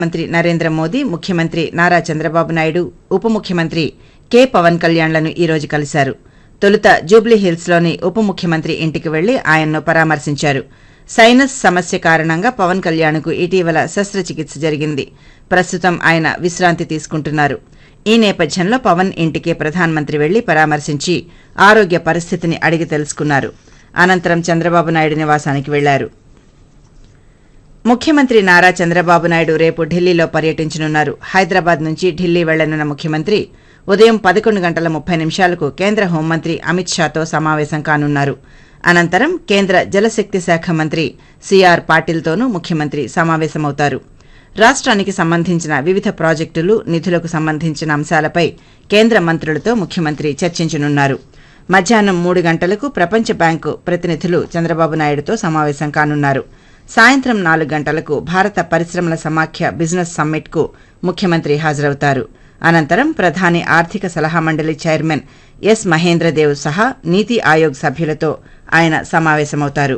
మంత్రి నరేంద్ర మోదీ ముఖ్యమంత్రి నారా చంద్రబాబు నాయుడు ఉప ముఖ్యమంత్రి కె పవన్ కళ్యాణ్లను ఈ రోజు కలిశారు తొలుత జూబ్లీ హిల్స్లోని ఉప ముఖ్యమంత్రి ఇంటికి వెళ్లి ఆయన్ను పరామర్శించారు సైనస్ సమస్య కారణంగా పవన్ కళ్యాణ్కు ఇటీవల శస్త్రచికిత్స జరిగింది ప్రస్తుతం ఆయన విశ్రాంతి తీసుకుంటున్నారు ఈ నేపథ్యంలో పవన్ ఇంటికి ప్రధానమంత్రి వెళ్లి పరామర్శించి ఆరోగ్య పరిస్థితిని అడిగి తెలుసుకున్నారు అనంతరం చంద్రబాబు నాయుడు నివాసానికి వెళ్లారు ముఖ్యమంత్రి నారా చంద్రబాబు నాయుడు రేపు ఢిల్లీలో పర్యటించనున్నారు హైదరాబాద్ నుంచి ఢిల్లీ వెళ్లనున్న ముఖ్యమంత్రి ఉదయం పదకొండు గంటల ముప్పై నిమిషాలకు కేంద్ర హోంమంత్రి అమిత్ షాతో సమావేశం కానున్నారు అనంతరం కేంద్ర జలశక్తి శాఖ మంత్రి సిఆర్ పాటిల్తోనూ ముఖ్యమంత్రి సమావేశమవుతారు రాష్ట్రానికి సంబంధించిన వివిధ ప్రాజెక్టులు నిధులకు సంబంధించిన అంశాలపై కేంద్ర మంత్రులతో ముఖ్యమంత్రి చర్చించనున్నారు మధ్యాహ్నం మూడు గంటలకు ప్రపంచ బ్యాంకు ప్రతినిధులు చంద్రబాబు నాయుడుతో సమావేశం కానున్నారు సాయంత్రం నాలుగు గంటలకు భారత పరిశ్రమల సమాఖ్య బిజినెస్ సమ్మిట్కు ముఖ్యమంత్రి హాజరవుతారు అనంతరం ప్రధాని ఆర్థిక సలహా మండలి చైర్మన్ ఎస్ మహేంద్రదేవ్ సహా నీతి ఆయోగ్ సభ్యులతో ఆయన సమావేశమవుతారు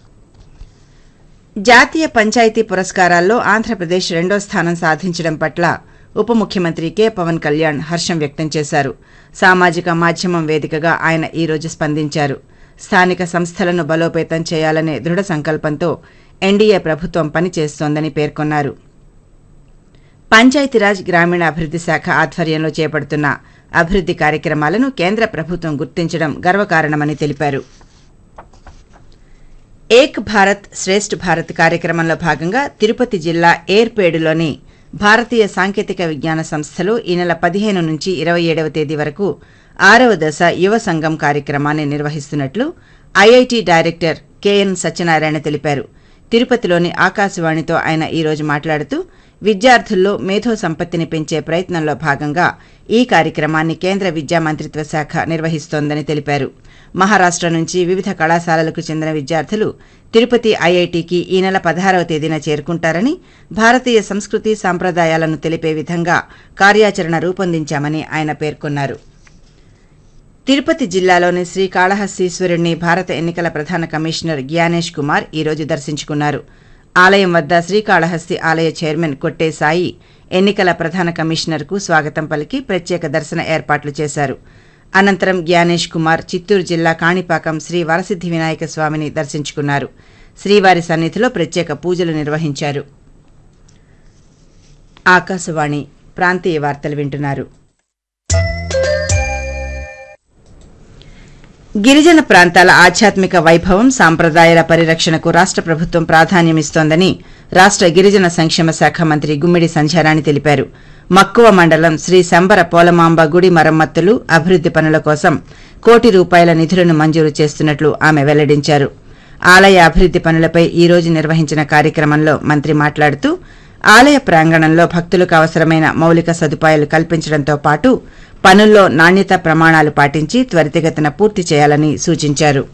జాతీయ పంచాయతీ పురస్కారాల్లో ఆంధ్రప్రదేశ్ రెండో స్థానం సాధించడం పట్ల ఉప ముఖ్యమంత్రి కె పవన్ కళ్యాణ్ హర్షం వ్యక్తం చేశారు సామాజిక మాధ్యమం వేదికగా ఆయన ఈ రోజు స్పందించారు స్థానిక సంస్థలను బలోపేతం చేయాలనే దృఢ సంకల్పంతో ఎన్డీఏ ప్రభుత్వం పనిచేస్తోందని పేర్కొన్నారు పంచాయతీరాజ్ గ్రామీణాభివృద్ది శాఖ ఆధ్వర్యంలో చేపడుతున్న అభివృద్ది కార్యక్రమాలను కేంద్ర ప్రభుత్వం గుర్తించడం గర్వకారణమని తెలిపారు ఏక్ భారత్ శ్రేష్ఠ్ భారత్ కార్యక్రమంలో భాగంగా తిరుపతి జిల్లా ఏర్పేడులోని భారతీయ సాంకేతిక విజ్ఞాన సంస్థలో ఈ నెల పదిహేను నుంచి ఇరవై ఏడవ తేదీ వరకు ఆరవ దశ యువ సంఘం కార్యక్రమాన్ని నిర్వహిస్తున్నట్లు ఐఐటి డైరెక్టర్ కెఎన్ సత్యనారాయణ తెలిపారు తిరుపతిలోని ఆకాశవాణితో ఆయన ఈ రోజు మాట్లాడుతూ విద్యార్థుల్లో మేధో సంపత్తిని పెంచే ప్రయత్నంలో భాగంగా ఈ కార్యక్రమాన్ని కేంద్ర విద్యా మంత్రిత్వ శాఖ నిర్వహిస్తోందని తెలిపారు మహారాష్ట నుంచి వివిధ కళాశాలలకు చెందిన విద్యార్థులు తిరుపతి ఐఐటికి ఈ నెల పదహారవ తేదీన చేరుకుంటారని భారతీయ సంస్కృతి సాంప్రదాయాలను తెలిపే విధంగా కార్యాచరణ రూపొందించామని ఆయన పేర్కొన్నారు తిరుపతి జిల్లాలోని శ్రీకాళహస్తీశ్వరుణ్ణి భారత ఎన్నికల ప్రధాన కమిషనర్ జ్ఞానేష్ కుమార్ ఈ రోజు దర్శించుకున్నారు ఆలయం వద్ద శ్రీకాళహస్తి ఆలయ చైర్మన్ కొట్టే సాయి ఎన్నికల ప్రధాన కమిషనర్కు స్వాగతం పలికి ప్రత్యేక దర్శన ఏర్పాట్లు చేశారు అనంతరం జ్ఞానేష్ కుమార్ చిత్తూరు జిల్లా కాణిపాకం శ్రీ వరసిద్ధి వినాయక స్వామిని దర్శించుకున్నారు శ్రీవారి సన్నిధిలో ప్రత్యేక పూజలు నిర్వహించారు ఆకాశవాణి ప్రాంతీయ వార్తలు వింటున్నారు గిరిజన ప్రాంతాల ఆధ్యాత్మిక వైభవం సాంప్రదాయాల పరిరక్షణకు రాష్ట ప్రభుత్వం ప్రాధాన్యమిస్తోందని రాష్ట గిరిజన సంక్షేమ శాఖ మంత్రి గుమ్మిడి సంధ్యారాణి తెలిపారు మక్కువ మండలం శ్రీ శంబర పోలమాంబ గుడి మరమ్మతులు అభివృద్ది పనుల కోసం కోటి రూపాయల నిధులను మంజూరు చేస్తున్నట్లు ఆమె వెల్లడించారు ఆలయ అభివృద్ది పనులపై ఈ రోజు నిర్వహించిన కార్యక్రమంలో మంత్రి మాట్లాడుతూ ఆలయ ప్రాంగణంలో భక్తులకు అవసరమైన మౌలిక సదుపాయాలు కల్పించడంతో పాటు పనుల్లో నాణ్యత ప్రమాణాలు పాటించి త్వరితగతిన పూర్తి చేయాలని సూచించారు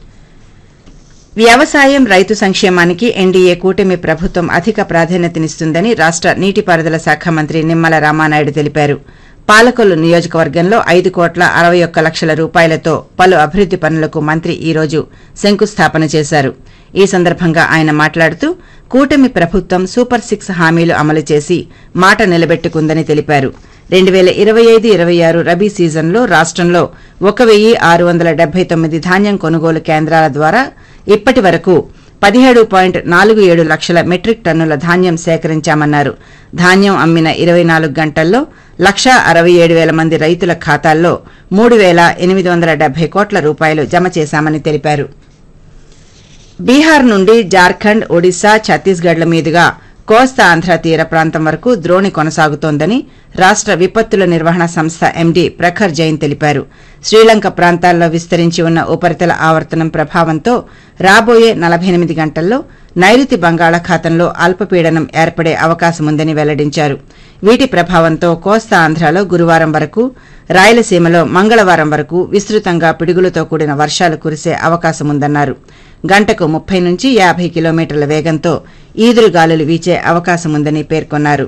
వ్యవసాయం రైతు సంక్షేమానికి ఎన్డీఏ కూటమి ప్రభుత్వం అధిక ప్రాధాన్యతనిస్తుందని రాష్ట నీటిపారుదల శాఖ మంత్రి నిమ్మల రామానాయుడు తెలిపారు పాలకొల్లు నియోజకవర్గంలో ఐదు కోట్ల అరవై ఒక్క లక్షల రూపాయలతో పలు అభివృద్ది పనులకు మంత్రి ఈ రోజు శంకుస్థాపన చేశారు ఈ సందర్భంగా ఆయన మాట్లాడుతూ కూటమి ప్రభుత్వం సూపర్ సిక్స్ హామీలు అమలు చేసి మాట నిలబెట్టుకుందని తెలిపారు రెండు వేల ఇరవై ఐదు ఇరవై ఆరు రబీ సీజన్లో రాష్టంలో ఒక వెయ్యి ఆరు వందల డెబ్బై తొమ్మిది ధాన్యం కొనుగోలు కేంద్రాల ద్వారా ఇప్పటి వరకు పదిహేడు పాయింట్ నాలుగు ఏడు లక్షల మెట్రిక్ టన్నుల ధాన్యం సేకరించామన్నారు ధాన్యం అమ్మిన ఇరవై నాలుగు గంటల్లో లక్షా అరవై ఏడు వేల మంది రైతుల ఖాతాల్లో మూడు వేల ఎనిమిది వందల డెబ్బై కోట్ల రూపాయలు జమ చేశామని తెలిపారు బీహార్ నుండి జార్ఖండ్ ఒడిశా ఛత్తీస్గఢ్ల మీదుగా కోస్తా ఆంధ్ర తీర ప్రాంతం వరకు ద్రోణి కొనసాగుతోందని రాష్ట విపత్తుల నిర్వహణ సంస్థ ఎండీ ప్రఖర్ జైన్ తెలిపారు శ్రీలంక ప్రాంతాల్లో విస్తరించి ఉన్న ఉపరితల ఆవర్తనం ప్రభావంతో రాబోయే నలభై ఎనిమిది గంటల్లో నైరుతి బంగాళాఖాతంలో అల్పపీడనం ఏర్పడే అవకాశముందని వెల్లడించారు వీటి ప్రభావంతో కోస్తా ఆంధ్రాలో గురువారం వరకు రాయలసీమలో మంగళవారం వరకు విస్తృతంగా పిడుగులతో కూడిన వర్షాలు కురిసే అవకాశముందన్నారు గంటకు ముప్పై నుంచి యాభై కిలోమీటర్ల వేగంతో ఈదురుగాలులు వీచే అవకాశముందని పేర్కొన్నారు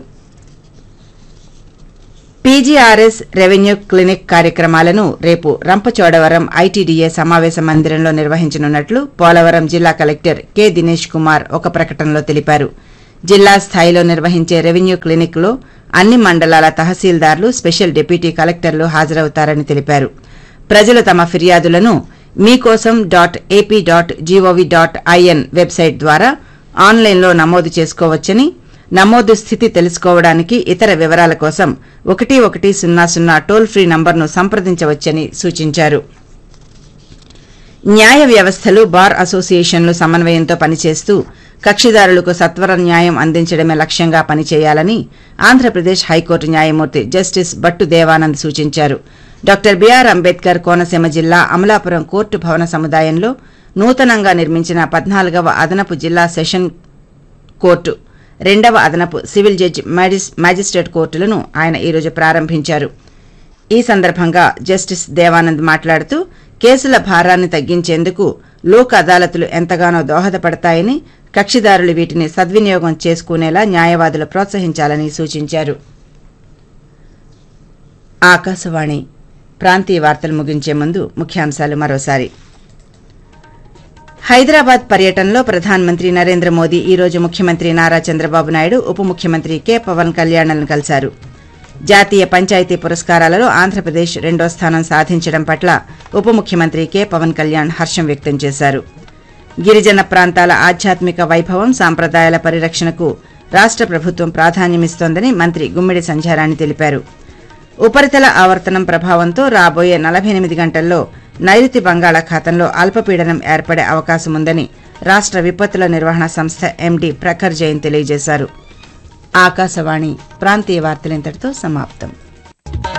పీజీఆర్ఎస్ రెవెన్యూ క్లినిక్ కార్యక్రమాలను రేపు రంపచోడవరం ఐటీడీఏ సమావేశ మందిరంలో నిర్వహించనున్నట్లు పోలవరం జిల్లా కలెక్టర్ కె దినేష్ కుమార్ ఒక ప్రకటనలో తెలిపారు జిల్లా స్థాయిలో నిర్వహించే రెవెన్యూ క్లినిక్లో అన్ని మండలాల తహసీల్దార్లు స్పెషల్ డిప్యూటీ కలెక్టర్లు హాజరవుతారని తెలిపారు ప్రజలు తమ ఫిర్యాదులను Meekosam dot AP dot gov dot in website ద్వారా ఆన్లైన్లో నమోదు చేసుకోవచ్చని నమోదు స్థితి తెలుసుకోవడానికి ఇతర వివరాల కోసం ఒకటి ఒకటి సున్నా సున్నా టోల్ ఫ్రీ నంబర్ను సంప్రదించవచ్చని సూచించారు న్యాయ వ్యవస్థలు బార్ అసోసియేషన్లు సమన్వయంతో పనిచేస్తూ కక్షిదారులకు సత్వర న్యాయం అందించడమే లక్ష్యంగా పనిచేయాలని ఆంధ్రప్రదేశ్ హైకోర్టు న్యాయమూర్తి జస్టిస్ బట్టు దేవానంద్ సూచించారు డాక్టర్ బిఆర్ అంబేద్కర్ కోనసీమ జిల్లా అమలాపురం కోర్టు భవన సముదాయంలో నూతనంగా నిర్మించిన పద్నాలుగవ అదనపు జిల్లా సెషన్ కోర్టు రెండవ అదనపు సివిల్ జడ్జి మ్యాజిస్- మ్యాజిస్ట్రేట్ కోర్టులను ఆయన ఈరోజు ప్రారంభించారు ఈ సందర్భంగా జస్టిస్ దేవానంద్ మాట్లాడుతూ కేసుల భారాన్ని తగ్గించేందుకు లోక్ అదాలతులు ఎంతగానో దోహదపడతాయని కక్షిదారులు వీటిని సద్వినియోగం చేసుకునేలా న్యాయవాదులు ప్రోత్సహించాలని సూచించారు ఆకాశవాణి ప్రాంతీయ వార్తలు ముగించే ముందు ముఖ్యాంశాలు మరోసారి హైదరాబాద్ పర్యటనలో ప్రధానమంత్రి నరేంద్ర మోదీ ఈ రోజు ముఖ్యమంత్రి నారా చంద్రబాబు నాయుడు ఉప ముఖ్యమంత్రి కె పవన్ కళ్యాణ్లను కలిశారు జాతీయ పంచాయతీ పురస్కారాలలో ఆంధ్రప్రదేశ్ రెండో స్థానం సాధించడం పట్ల ఉప ముఖ్యమంత్రి కె పవన్ కళ్యాణ్ హర్షం వ్యక్తం చేశారు గిరిజన ప్రాంతాల ఆధ్యాత్మిక వైభవం సాంప్రదాయాల పరిరక్షణకు రాష్ట్ర ప్రభుత్వం ప్రాధాన్యమిస్తోందని మంత్రి గుమ్మిడి సంధ్యారాణి తెలిపారు ఉపరితల ఆవర్తనం ప్రభావంతో రాబోయే నలభై ఎనిమిది గంటల్లో నైరుతి బంగాళాఖాతంలో అల్పపీడనం ఏర్పడే అవకాశముందని రాష్ట్ర విపత్తుల నిర్వహణ సంస్థ ఎండీ ప్రఖర్ జైన్ తెలియజేశారు ఆకాశవాణి ప్రాంతీయ వార్తలింతటితో సమాప్తం